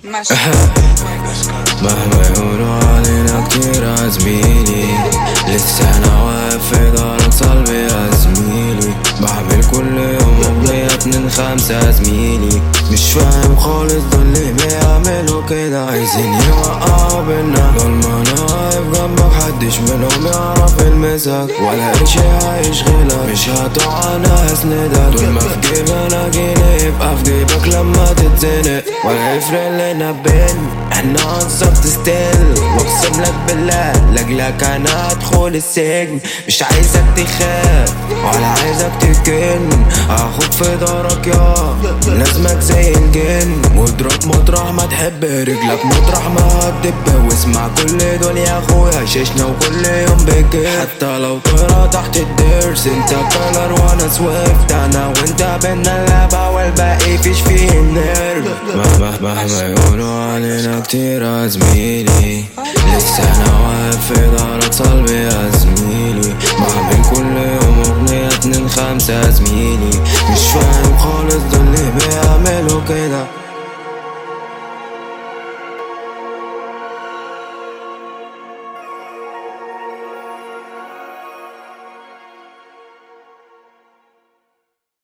ماشي مهما يقولوا علينا كتير يا زميلي لسه انا واقف في دارك صلبي يا زميلي بعمل كل يوم اغنية اتنين خمسة يا زميلي مش فاهم خالص دول اللي بيعملوا كده عايزين يوقعوا بينا دول ما انا واقف جنبك محدش منهم يعرف يلمسك ولا قرش هيشغلك مش هتقع انا هسندك طول ما في جيب انا جيني يبقى في جيبك لما تتزنق ولا يفرق لنا بين احنا انصفت ستيل واقسم لك بالله لاجلك انا هدخل السجن مش عايزك تخاف ولا عايزك تكن اخد في دارك يا لازمك زي الجن واضرب مطرح ما تحب رجلك مطرح ما هتدب واسمع كل دول يا اخويا شيشنا وكل يوم بكير حتى لو طيرة تحت الدرس انت كلر وانا سويفت انا وانت بينا اللعبة والباقي فيش فيه النيرف مهما مهما يقولوا علينا كتير يا زميلي لسه انا واقف في دارك صلبي يا زميلي بعمل كل يوم اغنية اتنين خمسة يا زميلي مش فاهم خالص دول اللي بيعملوا كده